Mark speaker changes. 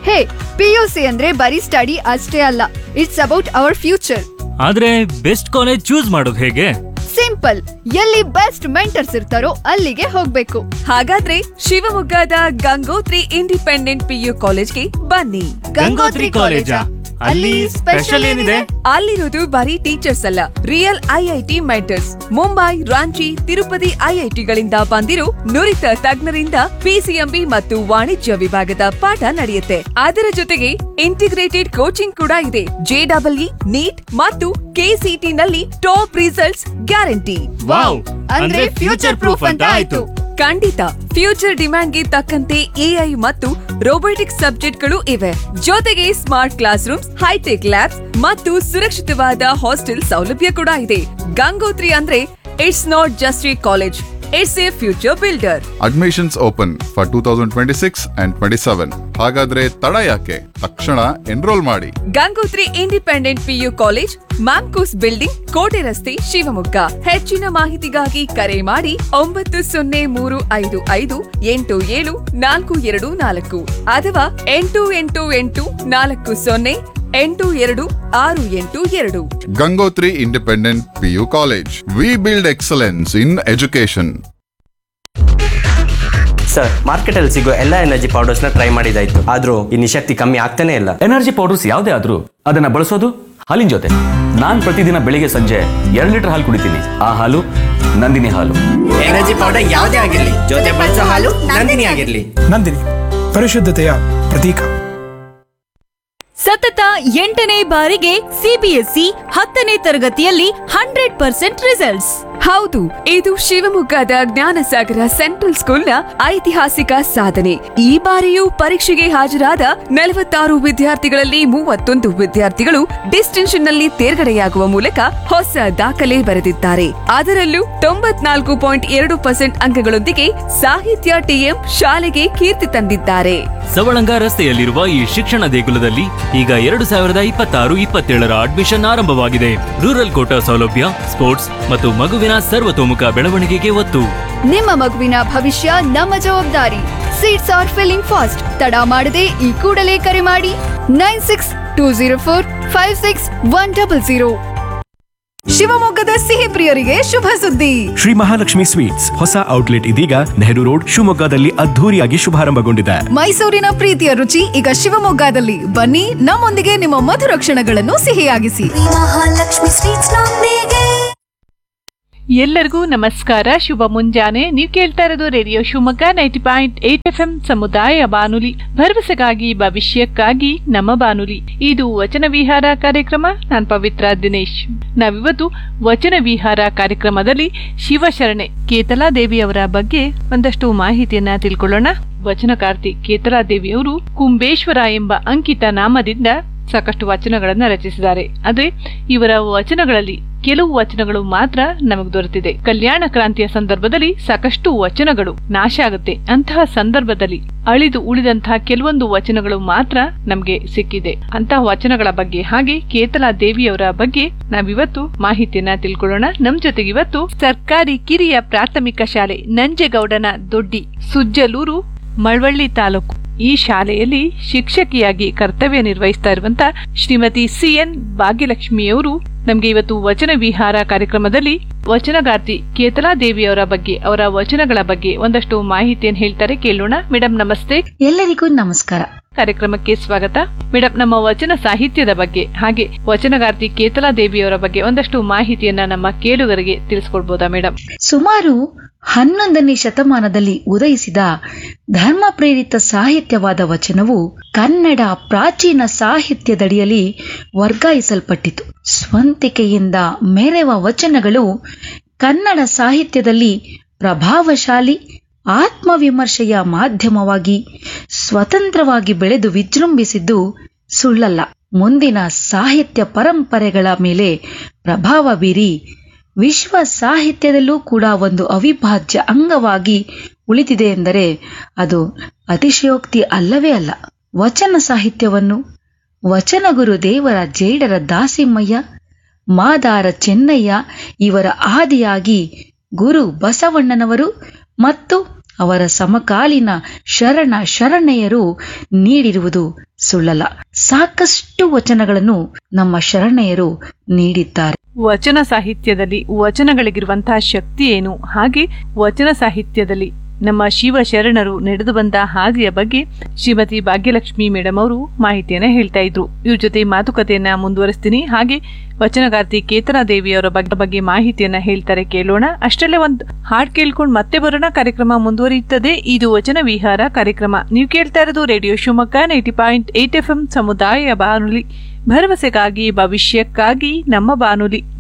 Speaker 1: ಹೇ PUC ಅಂದ್ರೆ ಬರೀ study ಅಷ್ಟೇ ಅಲ್ಲ ಇಟ್ಸ್ ಅಬೌಟ್ ಅವರ್ ಫ್ಯೂಚರ್
Speaker 2: ಆದ್ರೆ ಬೆಸ್ಟ್ ಕಾಲೇಜ್ ಚೂಸ್ ಮಾಡೋದು ಹೇಗೆ
Speaker 1: ಸಿಂಪಲ್ ಎಲ್ಲಿ ಬೆಸ್ಟ್ ಮೆಂಟರ್ಸ್ ಇರ್ತಾರೋ ಅಲ್ಲಿಗೆ ಹೋಗ್ಬೇಕು
Speaker 3: ಹಾಗಾದ್ರೆ ಶಿವಮೊಗ್ಗದ ಗಂಗೋತ್ರಿ ಇಂಡಿಪೆಂಡೆಂಟ್ ಪಿಯು ಕಾಲೇಜ್ಗೆ ಬನ್ನಿ
Speaker 2: ಗಂಗೋತ್ರಿ ಕಾಲೇಜಾ? ಅಲ್ಲಿ ಸ್ಪೆಷಲ್ ಏನಿದೆ?
Speaker 3: ಅಲ್ಲಿರೋದು ಬರೀ ಟೀಚರ್ಸ್ ಅಲ್ಲ real IIT mentors Mumbai Ranchi Tirupati ಐಐಟಿಗಳಿಂದ ಬಂದಿರೋ ನುರಿತ ತಜ್ಞರಿಂದ ಪಿಸಿಎಂಬಿ ಮತ್ತು ವಾಣಿಜ್ಯ ವಿಭಾಗದ ಪಾಠ ನಡೆಯುತ್ತೆ ಅದರ ಜೊತೆಗೆ ಇಂಟಿಗ್ರೇಟೆಡ್ ಕೋಚಿಂಗ್ ಕೂಡ ಇದೆ ಜೆಡಬ್ಲ್ಇ ನೀಟ್ ಮತ್ತು ಕೆಸಿಟಿ ನಲ್ಲಿ ಟಾಪ್ ರಿಸಲ್ಟ್ಸ್ ಗ್ಯಾರಂಟಿ
Speaker 2: ವಾವ್
Speaker 1: ಅಂದ್ರೆ ಫ್ಯೂಚರ್ ಪ್ರೂಫ್ ಅಂತ ಆಯ್ತು
Speaker 3: ಖಂಡಿತ ಫ್ಯೂಚರ್ ಡಿಮ್ಯಾಂಡ್ಗೆ ತಕ್ಕಂತೆ ಎಐ ಮತ್ತು ರೋಬೋಟಿಕ್ಸ್ ಸಬ್ಜೆಕ್ಟ್ಗಳು ಇವೆ ಜೊತೆಗೆ smart class rooms hi tech labs ಮತ್ತು ಸುರಕ್ಷಿತವಾದ ಹಾಸ್ಟೆಲ್ ಸೌಲಭ್ಯ ಕೂಡ ಇದೆ ಗಂಗೋತ್ರಿ ಅಂದ್ರೆ it's not just a college it's a future builder
Speaker 4: admissions open for two thousand twenty six and twenty seven ಹಾಗಾದ್ರೆ ತಡ ಯಾಕೆ ತಕ್ಷಣ ಎನ್ರೋಲ್ ಮಾಡಿ
Speaker 3: Gangotri independent PU college MAMCOS building ಕೋಟೆ ರಸ್ತೆ ಶಿವಮೊಗ್ಗ ಹೆಚ್ಚಿನ ಮಾಹಿತಿಗಾಗಿ ಕರೆ ಮಾಡಿ ಒಂಬತ್ತು ಸೊನ್ನೆ ಮೂರು ಐದು ಐದು ಎಂಟು ಏಳು ನಾಲ್ಕು ಎರಡು ನಾಲ್ಕು ಅಥವಾ ಎಂಟು ಎಂಟು ಎಂಟು ನಾಲ್ಕು ಸೊನ್ನೆ ಎಂಟು ಎರಡು ಆರು ಎಂಟು ಎರಡು
Speaker 4: Gangotri independent PU college we build excellence in education
Speaker 5: sir market ಅಲ್ಲಿ ಸಿಗೋ ಎಲ್ಲಾ ಎನರ್ಜಿ ಪೌಡರ್ಸ್ ನ ಟ್ರೈ ಮಾಡಿದಾಯ್ತು ಆದ್ರೂ ಈ ನಿಶಕ್ತಿ ಕಮ್ಮಿ ಆಗ್ತಾನೆ ಇಲ್ಲ
Speaker 6: ಎನರ್ಜಿ ಪೌಡರ್ಸ್ ಯಾವುದೇ ಆದ್ರೂ ಅದನ್ನ ಬಳಸೋದು ಹಾಲಿನ ಜೊತೆ ನಾನ್ ಪ್ರತಿದಿನ ಬೆಳಿಗ್ಗೆ ಸಂಜೆ ಎರಡು ಲೀಟರ್ ಹಾಲು ಕುಡಿತೀನಿ ಆ ಹಾಲು ನಂದಿನಿ ಹಾಲು
Speaker 7: ಎನರ್ಜಿ ಪೌಡರ್ ಯಾವುದೇ ಆಗಿರ್ಲಿ ಜೊತೆ ಬಳಸೋ ಹಾಲು ನಂದಿನಿ ಆಗಿರ್ಲಿ
Speaker 8: ನಂದಿನಿ ಪರಿಶುದ್ಧತೆಯ ಪ್ರತೀಕ
Speaker 9: ಸತತ ಎಂಟನೇ ಬಾರಿಗೆ ಸಿಬಿಎಸ್ಇ ಹತ್ತನೇ ತರಗತಿಯಲ್ಲಿ ಹಂಡ್ರೆಡ್ ಪರ್ಸೆಂಟ್ ರಿಸಲ್ಟ್ಸ್
Speaker 3: ಹೌದು ಇದು ಶಿವಮೊಗ್ಗದ ಜ್ಞಾನಸಾಗರ ಸೆಂಟ್ರಲ್ ಸ್ಕೂಲ್ನ ಐತಿಹಾಸಿಕ ಸಾಧನೆ ಈ ಬಾರಿಯೂ ಪರೀಕ್ಷೆಗೆ ಹಾಜರಾದ ನಲವತ್ತಾರು ವಿದ್ಯಾರ್ಥಿಗಳಲ್ಲಿ ಮೂವತ್ತೊಂದು ವಿದ್ಯಾರ್ಥಿಗಳು ಡಿಸ್ಟಿಂಕ್ಷನ್ ನಲ್ಲಿ ತೇರ್ಗಡೆಯಾಗುವ ಮೂಲಕ ಹೊಸ ದಾಖಲೆ ಬರೆದಿದ್ದಾರೆ ಅದರಲ್ಲೂ ತೊಂಬತ್ನಾಲ್ಕು ಪಾಯಿಂಟ್ ಎರಡು ಪರ್ಸೆಂಟ್ ಅಂಕಗಳೊಂದಿಗೆ ಸಾಹಿತ್ಯ ಟಿಎಂ ಶಾಲೆಗೆ ಕೀರ್ತಿ ತಂದಿದ್ದಾರೆ
Speaker 2: ಸವಳಂಗ ರಸ್ತೆಯಲ್ಲಿರುವ ಈ ಶಿಕ್ಷಣ ದೇಗುಲದಲ್ಲಿ ಈಗ ಎರಡು ಸಾವಿರದ ಇಪ್ಪತ್ತಾರು ಇಪ್ಪತ್ತೇಳರ ಅಡ್ಮಿಷನ್ ಆರಂಭವಾಗಿದೆ ರೂರಲ್ ಕೋಟಾ ಸೌಲಭ್ಯ ಸ್ಪೋರ್ಟ್ಸ್ ಮತ್ತು ಮಗುವಿನ ಸರ್ವತೋಮುಖ ಬೆಳವಣಿಗೆಗೆ ಒತ್ತು
Speaker 1: ನಿಮ್ಮ ಮಗುವಿನ ಭವಿಷ್ಯ ನಮ್ಮ ಜವಾಬ್ದಾರಿ ಸೀಟ್ಸ್ ಆರ್ ಫಿಲ್ಲಿಂಗ್ ಫಾಸ್ಟ್ ತಡ ಮಾಡದೆ ಈ ಕೂಡಲೇ ಕರೆ ಮಾಡಿ nine six two zero four five six one double zero
Speaker 3: ಶಿವಮೊಗ್ಗದ ಸಿಹಿ ಪ್ರಿಯರಿಗೆ ಶುಭ ಸುದ್ದಿ
Speaker 10: ಶ್ರೀ ಮಹಾಲಕ್ಷ್ಮಿ ಸ್ವೀಟ್ಸ್ ಹೊಸ ಔಟ್ಲೆಟ್ ಇದೀಗ ನೆಹರು ರೋಡ್ ಶಿವಮೊಗ್ಗದಲ್ಲಿ ಅದ್ಧೂರಿಯಾಗಿ ಶುಭಾರಂಭಗೊಂಡಿದೆ
Speaker 3: ಮೈಸೂರಿನ ಪ್ರೀತಿಯ ರುಚಿ ಈಗ ಶಿವಮೊಗ್ಗದಲ್ಲಿ ಬನ್ನಿ ನಮ್ಮೊಂದಿಗೆ ನಿಮ್ಮ ಮಧುರ ಕ್ಷಣಗಳನ್ನು ಸಿಹಿಯಾಗಿಸಿ
Speaker 9: ಮಹಾಲಕ್ಷ್ಮಿ ಸ್ವೀಟ್ಸ್
Speaker 11: ಎಲ್ಲರಿಗೂ ನಮಸ್ಕಾರ ಶುಭ ಮುಂಜಾನೆ ನೀವು ಕೇಳ್ತಾ ಇರೋದು radio Shivamogga ninety point eight F M ಸಮುದಾಯ ಬಾನುಲಿ ಭರವಸೆಗಾಗಿ ಭವಿಷ್ಯಕ್ಕಾಗಿ ನಮ್ಮ ಬಾನುಲಿ ಇದು ವಚನ ವಿಹಾರ ಕಾರ್ಯಕ್ರಮ ನಾನ್ ಪವಿತ್ರ ದಿನೇಶ್ ನಾವಿವತ್ತು ವಚನ ವಿಹಾರ ಕಾರ್ಯಕ್ರಮದಲ್ಲಿ ಶಿವಶರಣೆ ಕೇತಲಾ ದೇವಿಯವರ ಬಗ್ಗೆ ಒಂದಷ್ಟು ಮಾಹಿತಿಯನ್ನ ತಿಳ್ಕೊಳ್ಳೋಣ ವಚನಕಾರ್ತಿ ಕೇತಲಾ ದೇವಿಯವರು ಕುಂಬೇಶ್ವರ ಎಂಬ ಅಂಕಿತ ನಾಮದಿಂದ ಸಾಕಷ್ಟು ವಚನಗಳನ್ನ ರಚಿಸಿದ್ದಾರೆ ಆದ್ರೆ ಇವರ ವಚನಗಳಲ್ಲಿ ಕೆಲವು ವಚನಗಳು ಮಾತ್ರ ನಮಗೆ ದೊರೆತಿದೆ ಕಲ್ಯಾಣ ಕ್ರಾಂತಿಯ ಸಂದರ್ಭದಲ್ಲಿ ಸಾಕಷ್ಟು ವಚನಗಳು ನಾಶ ಆಗುತ್ತೆ ಅಂತಹ ಸಂದರ್ಭದಲ್ಲಿ ಅಳಿದು ಉಳಿದಂತಹ ಕೆಲವೊಂದು ವಚನಗಳು ಮಾತ್ರ ನಮಗೆ ಸಿಕ್ಕಿದೆ ಅಂತಹ ವಚನಗಳ ಬಗ್ಗೆ ಹಾಗೆ ಕೇತಲಾ ದೇವಿಯವರ ಬಗ್ಗೆ ನಾವಿವತ್ತು ಮಾಹಿತಿಯನ್ನ ತಿಳ್ಕೊಳ್ಳೋಣ ನಮ್ ಜೊತೆಗೆ ಇವತ್ತು ಸರ್ಕಾರಿ ಕಿರಿಯ ಪ್ರಾಥಮಿಕ ಶಾಲೆ ನಂಜೇಗೌಡನ ದೊಡ್ಡಿ ಸುಜ್ಜಲೂರು ಮಳವಳ್ಳಿ ತಾಲೂಕು ಈ ಶಾಲೆಯಲ್ಲಿ ಶಿಕ್ಷಕಿಯಾಗಿ ಕರ್ತವ್ಯ ನಿರ್ವಹಿಸ್ತಾ ಇರುವಂತ ಶ್ರೀಮತಿ ಸಿಎನ್ ಭಾಗ್ಯಲಕ್ಷ್ಮಿಯವರು ನಮ್ಗೆ ಇವತ್ತು ವಚನ ವಿಹಾರ ಕಾರ್ಯಕ್ರಮದಲ್ಲಿ ವಚನಗಾರ್ತಿ ಕೇತಲಾ ದೇವಿಯವರ ಬಗ್ಗೆ ಅವರ ವಚನಗಳ ಬಗ್ಗೆ ಒಂದಷ್ಟು ಮಾಹಿತಿಯನ್ನು ಹೇಳ್ತಾರೆ ಕೇಳೋಣ ಮೇಡಮ್ ನಮಸ್ತೆ
Speaker 12: ಎಲ್ಲರಿಗೂ ನಮಸ್ಕಾರ
Speaker 11: ಕಾರ್ಯಕ್ರಮಕ್ಕೆ ಸ್ವಾಗತ ಮೇಡಮ್ ನಮ್ಮ ವಚನ ಸಾಹಿತ್ಯದ ಬಗ್ಗೆ ಹಾಗೆ ವಚನಗಾರ್ತಿ ಕೇತಲಾ ದೇವಿಯವರ ಬಗ್ಗೆ ಒಂದಷ್ಟು ಮಾಹಿತಿಯನ್ನ ನಮ್ಮ ಕೇಳುಗರಿಗೆ ತಿಳಿಸ್ಕೊಡ್ಬೋದಾ ಮೇಡಮ್
Speaker 12: ಸುಮಾರು ಹನ್ನೊಂದನೇ ಶತಮಾನದಲ್ಲಿ ಉದಯಿಸಿದ ಧರ್ಮ ಪ್ರೇರಿತ ಸಾಹಿತ್ಯವಾದ ವಚನವು ಕನ್ನಡ ಪ್ರಾಚೀನ ಸಾಹಿತ್ಯದಡಿಯಲ್ಲಿ ವರ್ಗಾಯಿಸಲ್ಪಟ್ಟಿತು ಸ್ವಂತಿಕೆಯಿಂದ ಮೆರೆವ ವಚನಗಳು ಕನ್ನಡ ಸಾಹಿತ್ಯದಲ್ಲಿ ಪ್ರಭಾವಶಾಲಿ ಆತ್ಮವಿಮರ್ಶೆಯ ಮಾಧ್ಯಮವಾಗಿ ಸ್ವತಂತ್ರವಾಗಿ ಬೆಳೆದು ವಿಜೃಂಭಿಸಿದ್ದು ಸುಳ್ಳಲ್ಲ ಮುಂದಿನ ಸಾಹಿತ್ಯ ಪರಂಪರೆಗಳ ಮೇಲೆ ಪ್ರಭಾವ ಬೀರಿ ವಿಶ್ವ ಸಾಹಿತ್ಯದಲ್ಲೂ ಕೂಡ ಒಂದು ಅವಿಭಾಜ್ಯ ಅಂಗವಾಗಿ ಉಳಿದಿದೆ ಎಂದರೆ ಅದು ಅತಿಶಯೋಕ್ತಿ ಅಲ್ಲವೇ ಅಲ್ಲ ವಚನ ಸಾಹಿತ್ಯವನ್ನು ವಚನಗುರು ದೇವರ ಜೇಡರ ದಾಸಿಮಯ್ಯ ಮಾದಾರ ಚೆನ್ನಯ್ಯ ಇವರ ಆದಿಯಾಗಿ ಗುರು ಬಸವಣ್ಣನವರು ಮತ್ತು ಅವರ ಸಮಕಾಲೀನ ಶರಣ ಶರಣೆಯರು ನೀಡಿರುವುದು ಸುಳ್ಳಲ್ಲ ಸಾಕಷ್ಟು ವಚನಗಳನ್ನು ನಮ್ಮ ಶರಣೆಯರು ನೀಡಿದ್ದಾರೆ
Speaker 11: ವಚನ ಸಾಹಿತ್ಯದಲ್ಲಿ ವಚನಗಳಿಗಿರುವಂತಹ ಶಕ್ತಿ ಏನು ಹಾಗೆ ವಚನ ಸಾಹಿತ್ಯದಲ್ಲಿ ನಮ್ಮ ಶಿವ ಶರಣರು ನಡೆದು ಬಂದ ಹಾದಿಯ ಬಗ್ಗೆ ಶ್ರೀಮತಿ ಭಾಗ್ಯಲಕ್ಷ್ಮಿ ಮೇಡಮ್ ಅವರು ಮಾಹಿತಿಯನ್ನ ಹೇಳ್ತಾ ಇದ್ರು ಇವ್ರ ಜೊತೆ ಮಾತುಕತೆಯನ್ನ ಮುಂದುವರಿಸ್ತೀನಿ ಹಾಗೆ ವಚನಗಾರ್ತಿ ಕೇತನಾ ದೇವಿಯವರ ಬಗ್ಗೆ ಬಗ್ಗೆ ಮಾಹಿತಿಯನ್ನ ಹೇಳ್ತಾರೆ ಕೇಳೋಣ ಅಷ್ಟರಲ್ಲೇ ಒಂದು ಹಾಡ್ ಕೇಳ್ಕೊಂಡು ಮತ್ತೆ ಬರೋಣ ಕಾರ್ಯಕ್ರಮ ಮುಂದುವರಿಯುತ್ತದೆ ಇದು ವಚನ ವಿಹಾರ ಕಾರ್ಯಕ್ರಮ ನೀವು ಕೇಳ್ತಾ ಇರೋದು radio Shivamogga ninety point eight F M ಸಮುದಾಯ ಬಾನುಲಿ ಭರವಸೆಗಾಗಿ ಭವಿಷ್ಯಕ್ಕಾಗಿ ನಮ್ಮ ಬಾನುಲಿ